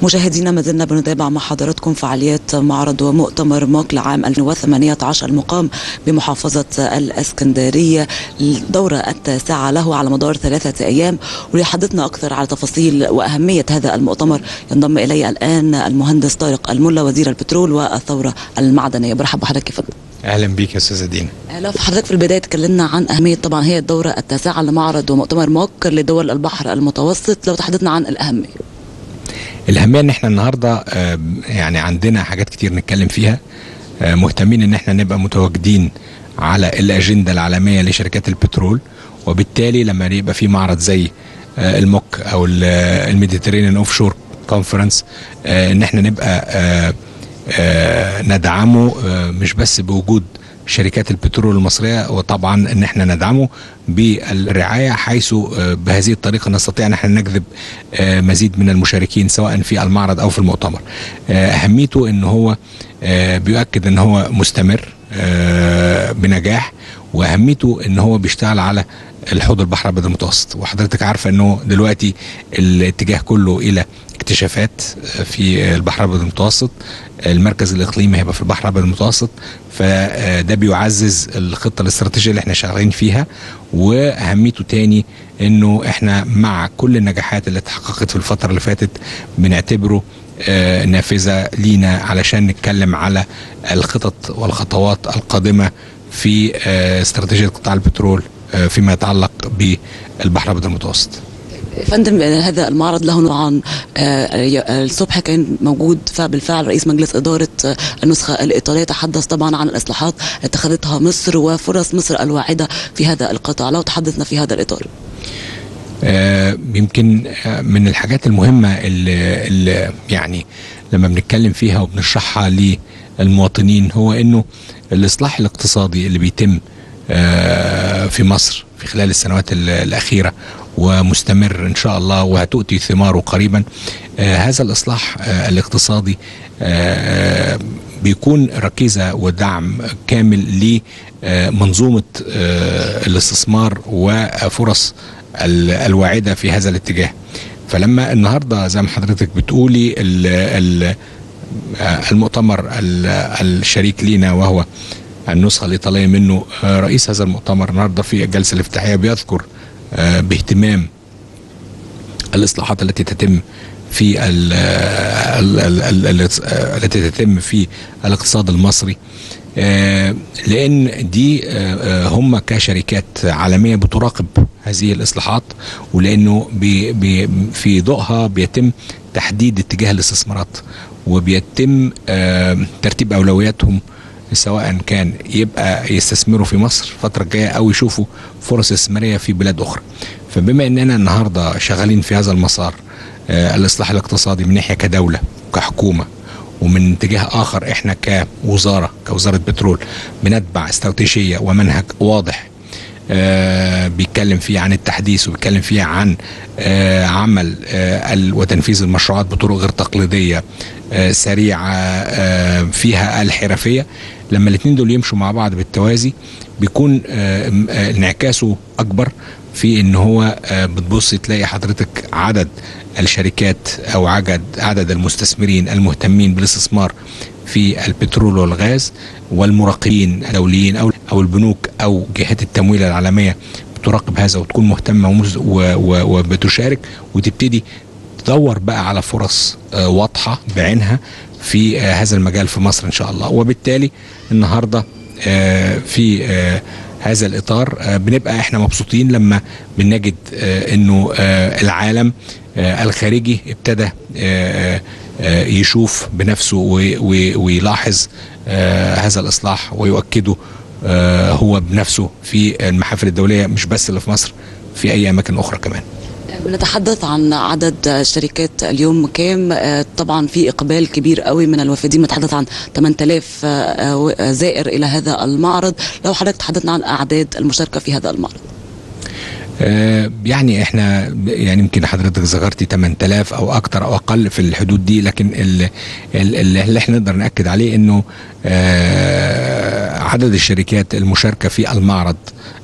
مشاهدينا ما زلنا بنتابع مع حضراتكم فعاليات معرض ومؤتمر موك لعام 2018 المقام بمحافظة الاسكندرية الدورة التاسعة له على مدار ثلاثة أيام وليحدثنا أكثر على تفاصيل وأهمية هذا المؤتمر ينضم إلي الآن المهندس طارق الملا وزير البترول والثورة المعدنية برحب بحضرتك كيف اهلا بيك يا استاذه دينا لو حضرتك في البداية تكلمنا عن أهمية طبعا هي الدورة التاسعة لمعرض ومؤتمر موك لدول البحر المتوسط لو تحدثنا عن الأهمية الاهميه ان احنا النهارده آه، يعني عندنا حاجات كتير نتكلم فيها آه، مهتمين ان احنا نبقى متواجدين على الاجنده العالميه لشركات البترول وبالتالي لما يبقى في معرض زي آه، الموك او الميديترينيان اوف شور كونفرنس ان احنا نبقى آه، آه، ندعمه آه، مش بس بوجود شركات البترول المصريه وطبعا ان احنا ندعمه بالرعايه حيث آه، بهذه الطريقه نستطيع ان احنا نجذب آه، مزيد من المشاركين سواء في المعرض او في المؤتمر. آه، اهميته ان هو آه، بيؤكد ان هو مستمر آه، بنجاح واهميته ان هو بيشتغل على الحوض البحر الابيض المتوسط وحضرتك عارفه انه دلوقتي الاتجاه كله الى اكتشافات في البحر الابيض المتوسط المركز الاقليمي هيبقى في البحر الابيض المتوسط فده بيعزز الخطه الاستراتيجيه اللي احنا شغالين فيها واهميته تاني انه احنا مع كل النجاحات اللي اتحققت في الفتره اللي فاتت بنعتبره آه، نافذه لينا علشان نتكلم على الخطط والخطوات القادمه في آه، استراتيجيه قطاع البترول آه، فيما يتعلق بالبحر الابيض المتوسط. فندم هذا المعرض له طبعا آه، الصبح كان موجود بالفعل رئيس مجلس إدارة آه، النسخة الإيطالية تحدث طبعا عن الإصلاحات اتخذتها مصر وفرص مصر الواعدة في هذا القطاع لو تحدثنا في هذا الإطار آه، يمكن آه، من الحاجات المهمة اللي, اللي يعني لما بنتكلم فيها وبنشرحها للمواطنين هو انه الاصلاح الاقتصادي اللي بيتم آه، في مصر في خلال السنوات ال- الأخيرة ومستمر إن شاء الله وهتؤتي ثماره قريبا آه، هذا الإصلاح آه، الاقتصادي آه، بيكون ركيزة ودعم كامل لمنظومة آه، الاستثمار وفرص ال- الواعدة في هذا الاتجاه فلما النهاردة زي ما حضرتك بتقولي ال ال آه، المؤتمر ال- الشريك لينا وهو النسخة الإيطالية منه آه، رئيس هذا المؤتمر النهاردة في الجلسة الافتتاحية بيذكر آه، باهتمام الإصلاحات التي تتم في ال ال ال ال ال التي تتم في الاقتصاد المصري آه، لان دي آه، آه، هم كشركات عالميه بتراقب هذه الاصلاحات ولانه بي بي في ضوءها بيتم تحديد اتجاه الاستثمارات وبيتم آه، ترتيب اولوياتهم سواء كان يبقى يستثمروا في مصر الفترة الجاية أو يشوفوا فرص استثمارية في بلاد أخرى فبما أننا النهاردة شغالين في هذا المسار آه، الإصلاح الاقتصادي من ناحية كدولة كحكومة ومن اتجاه آخر إحنا كوزارة كوزارة بترول بنتبع استراتيجية ومنهج واضح آه، بيتكلم فيه عن التحديث وبيتكلم فيه عن آه، عمل آه، ال- وتنفيذ المشروعات بطرق غير تقليديه آه، سريعه آه، فيها الحرفيه لما الاثنين دول يمشوا مع بعض بالتوازي بيكون آه، م- آه، انعكاسه اكبر في ان هو آه، بتبص تلاقي حضرتك عدد الشركات او عدد عدد المستثمرين المهتمين بالاستثمار في البترول والغاز والمراقبين الدوليين او او البنوك او جهات التمويل العالميه بتراقب هذا وتكون مهتمه ومز- و- و- وبتشارك وتبتدي تدور بقى على فرص آه، واضحه بعينها في آه، هذا المجال في مصر ان شاء الله وبالتالي النهارده آه، في آه، هذا الاطار آه، بنبقى احنا مبسوطين لما بنجد آه، انه آه، العالم آه، الخارجي ابتدى آه، آه، يشوف بنفسه وي- وي- ويلاحظ آه، هذا الاصلاح ويؤكده آه، هو بنفسه في المحافل الدوليه مش بس اللي في مصر في اي اماكن اخرى كمان بنتحدث عن عدد شركات اليوم كام آه، طبعا في اقبال كبير قوي من الوافدين بنتحدث عن 8000 آه، آه، زائر الى هذا المعرض لو حضرتك تحدثنا عن اعداد المشاركه في هذا المعرض آه، يعني احنا يعني يمكن حضرتك ذكرتي 8000 او اكتر او اقل في الحدود دي لكن ال- ال- اللي احنا نقدر ناكد عليه انه آه، عدد الشركات المشاركه في المعرض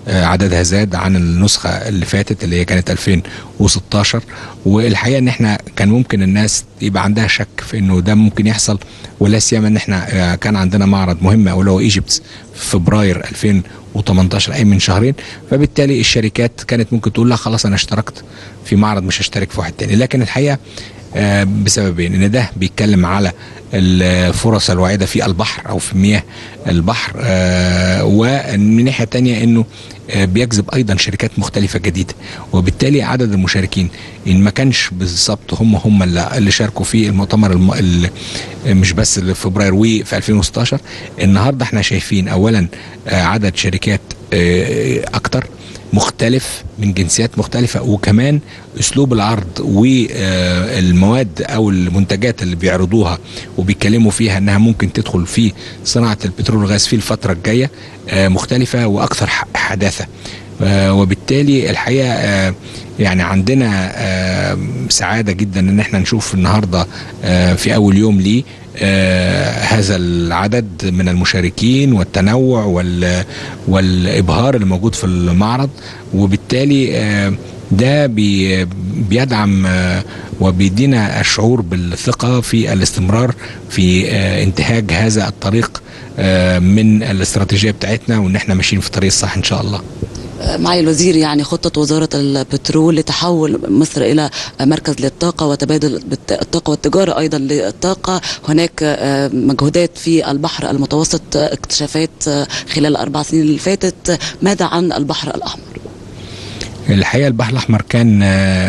عددها زاد عن النسخه اللي فاتت اللي هي كانت 2016 والحقيقه ان احنا كان ممكن الناس يبقى عندها شك في انه ده ممكن يحصل ولا سيما ان احنا كان عندنا معرض مهم او اللي هو ايجيبت في فبراير 2018 اي من شهرين فبالتالي الشركات كانت ممكن تقول لا خلاص انا اشتركت في معرض مش هشترك في واحد تاني لكن الحقيقه بسببين ان ده بيتكلم على الفرص الواعده في البحر او في مياه البحر ومن ناحيه تانية انه بيجذب ايضا شركات مختلفه جديده وبالتالي عدد المشاركين ان ما كانش بالظبط هم هم اللي شاركوا في المؤتمر الم... اللي مش بس في فبراير وفي 2016 النهارده احنا شايفين اولا عدد شركات اكتر مختلف من جنسيات مختلفة وكمان أسلوب العرض والمواد أو المنتجات اللي بيعرضوها وبيتكلموا فيها أنها ممكن تدخل في صناعة البترول والغاز في الفترة الجاية مختلفة وأكثر حداثة وبالتالي الحقيقة يعني عندنا سعادة جدا ان احنا نشوف النهاردة في اول يوم ليه آه هذا العدد من المشاركين والتنوع وال والابهار اللي موجود في المعرض وبالتالي آه ده بي بيدعم آه وبيدينا الشعور بالثقه في الاستمرار في انتهاج هذا الطريق من الاستراتيجيه بتاعتنا وان احنا ماشيين في الطريق الصح ان شاء الله. معالي الوزير يعني خطة وزارة البترول لتحول مصر إلى مركز للطاقة وتبادل الطاقة والتجارة أيضا للطاقة هناك مجهودات في البحر المتوسط اكتشافات خلال الأربع سنين اللي فاتت ماذا عن البحر الأحمر؟ الحقيقة البحر الأحمر كان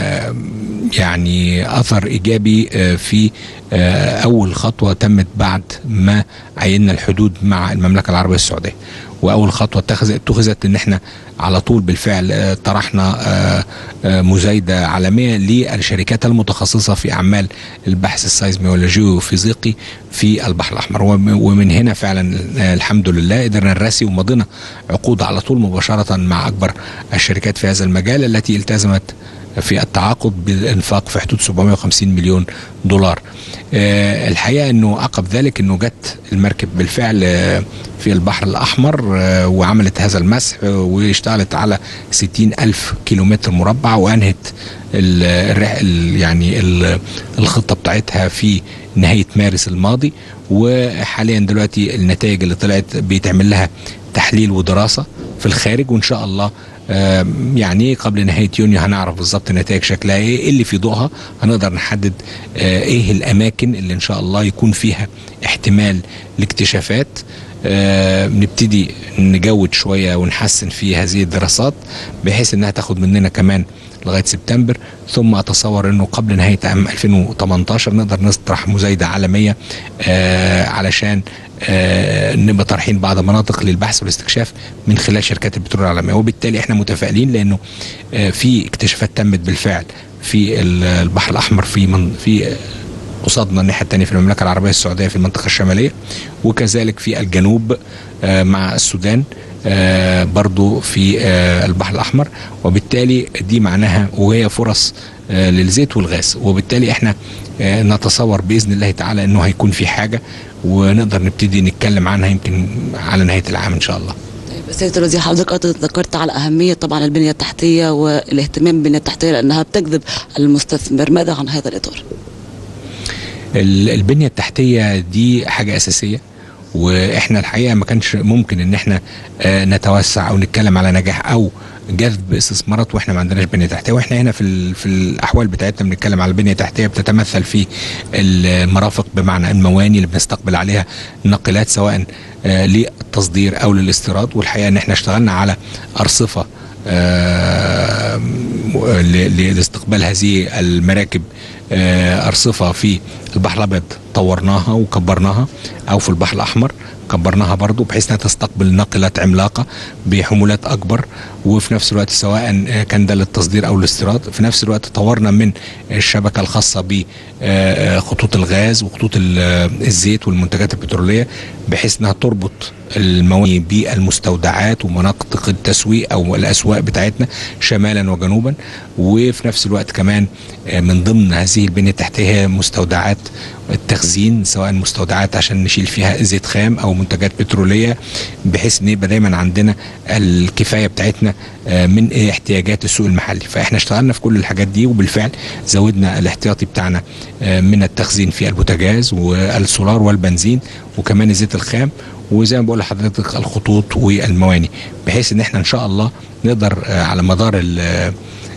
يعني أثر إيجابي في أول خطوة تمت بعد ما عينا الحدود مع المملكة العربية السعودية واول خطوه اتخذت اتخذت ان احنا على طول بالفعل طرحنا مزايده عالميه للشركات المتخصصه في اعمال البحث السيزمي والجيوفيزيقي في البحر الاحمر ومن هنا فعلا الحمد لله قدرنا نراسي ومضينا عقود على طول مباشره مع اكبر الشركات في هذا المجال التي التزمت في التعاقد بالانفاق في حدود 750 مليون دولار أه الحقيقه انه عقب ذلك انه جت المركب بالفعل في البحر الاحمر أه وعملت هذا المسح واشتغلت على 60 الف كيلومتر مربع وانهت ال ال يعني ال الخطه بتاعتها في نهايه مارس الماضي وحاليا دلوقتي النتائج اللي طلعت بيتعمل لها تحليل ودراسه في الخارج وان شاء الله يعني قبل نهايه يونيو هنعرف بالظبط النتائج شكلها ايه إيه اللي في ضوءها هنقدر نحدد ايه الاماكن اللي ان شاء الله يكون فيها احتمال لاكتشافات آه نبتدي نجود شويه ونحسن في هذه الدراسات بحيث انها تاخد مننا كمان لغايه سبتمبر ثم اتصور انه قبل نهايه عام 2018 نقدر نطرح مزايده عالميه آه علشان آه نبقى طارحين بعض مناطق للبحث والاستكشاف من خلال شركات البترول العالميه وبالتالي احنا متفائلين لانه آه في اكتشافات تمت بالفعل في البحر الاحمر في من في قصادنا الناحيه الثانيه في المملكه العربيه السعوديه في المنطقه الشماليه وكذلك في الجنوب آه مع السودان آه برضو في آه البحر الأحمر وبالتالي دي معناها وهي فرص آه للزيت والغاز وبالتالي احنا آه نتصور بإذن الله تعالى أنه هيكون في حاجة ونقدر نبتدي نتكلم عنها يمكن على نهاية العام إن شاء الله طيب سيدة الوزير حضرتك ذكرت على أهمية طبعا البنية التحتية والاهتمام بالبنية التحتية لأنها بتجذب المستثمر ماذا عن هذا الإطار؟ البنية التحتية دي حاجة أساسية واحنا الحقيقه ما كانش ممكن ان احنا آه نتوسع او نتكلم على نجاح او جذب استثمارات واحنا ما عندناش بنيه تحتيه واحنا هنا في في الاحوال بتاعتنا بنتكلم على البنيه التحتيه بتتمثل في المرافق بمعنى المواني اللي بنستقبل عليها الناقلات سواء آه للتصدير او للاستيراد والحقيقه ان احنا اشتغلنا على ارصفه آه لاستقبال هذه المراكب أرصفة في البحر الأبيض طورناها وكبرناها أو في البحر الأحمر كبرناها برضو بحيث انها تستقبل ناقلات عملاقه بحمولات اكبر وفي نفس الوقت سواء كان ده للتصدير او الاستيراد في نفس الوقت طورنا من الشبكه الخاصه بخطوط الغاز وخطوط الزيت والمنتجات البتروليه بحيث انها تربط المواني بالمستودعات ومناطق التسويق او الاسواق بتاعتنا شمالا وجنوبا وفي نفس الوقت كمان من ضمن هذه البنيه التحتيه مستودعات التخزين سواء مستودعات عشان نشيل فيها زيت خام او منتجات بتروليه بحيث ان يبقى دايما عندنا الكفايه بتاعتنا من احتياجات السوق المحلي فاحنا اشتغلنا في كل الحاجات دي وبالفعل زودنا الاحتياطي بتاعنا من التخزين في البوتاجاز والسولار والبنزين وكمان الزيت الخام وزي ما بقول لحضرتك الخطوط والمواني بحيث ان احنا ان شاء الله نقدر على مدار ال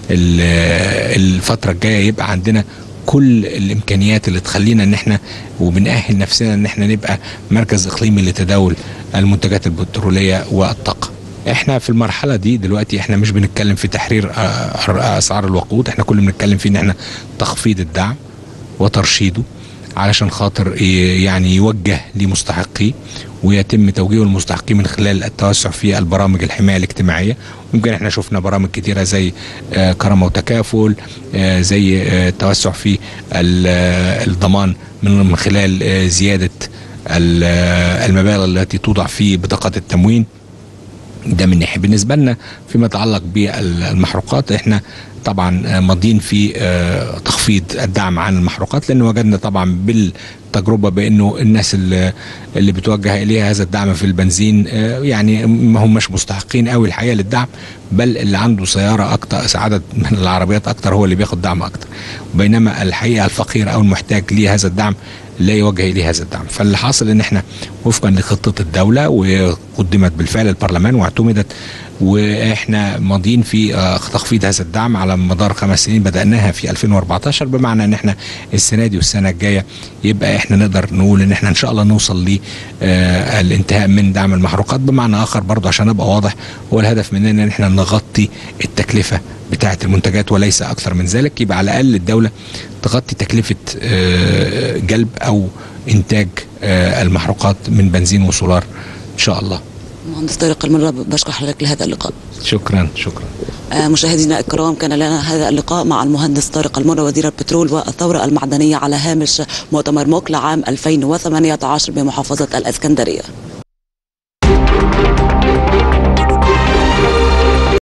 الفتره الجايه يبقى عندنا كل الامكانيات اللي تخلينا ان احنا وبنأهل نفسنا ان احنا نبقى مركز اقليمي لتداول المنتجات البتروليه والطاقه. احنا في المرحله دي دلوقتي احنا مش بنتكلم في تحرير اسعار الوقود احنا كل بنتكلم في ان احنا تخفيض الدعم وترشيده علشان خاطر يعني يوجه لمستحقيه ويتم توجيه المستحقين من خلال التوسع في البرامج الحمايه الاجتماعيه يمكن احنا شفنا برامج كتيره زي كرامه وتكافل زي التوسع في الضمان من خلال زياده المبالغ التي توضع في بطاقات التموين ده من ناحيه بالنسبه لنا فيما يتعلق بالمحروقات احنا طبعا ماضيين في تخفيض الدعم عن المحروقات لان وجدنا طبعا بالتجربه بانه الناس اللي, اللي بتوجه اليها هذا الدعم في البنزين يعني ما هماش مستحقين قوي الحقيقه للدعم بل اللي عنده سياره اكتر عدد من العربيات اكتر هو اللي بياخد دعم اكتر بينما الحقيقه الفقير او المحتاج لهذا الدعم لا يوجه اليه هذا الدعم فاللي حاصل ان احنا وفقا لخطه الدوله وقدمت بالفعل البرلمان واعتمدت واحنا ماضيين في تخفيض هذا الدعم على مدار خمس سنين بداناها في 2014 بمعنى ان احنا السنه دي والسنه الجايه يبقى احنا نقدر نقول ان احنا ان شاء الله نوصل للانتهاء من دعم المحروقات بمعنى اخر برضه عشان ابقى واضح هو الهدف مننا ان احنا نغطي التكلفه بتاعه المنتجات وليس اكثر من ذلك يبقى على الاقل الدوله تغطي تكلفه جلب او انتاج المحروقات من بنزين وسولار ان شاء الله مهندس طارق المرة بشكر حضرتك لهذا اللقاء شكرا شكرا آه مشاهدينا الكرام كان لنا هذا اللقاء مع المهندس طارق المرة وزير البترول والثورة المعدنية على هامش مؤتمر موكلا عام 2018 بمحافظة الإسكندرية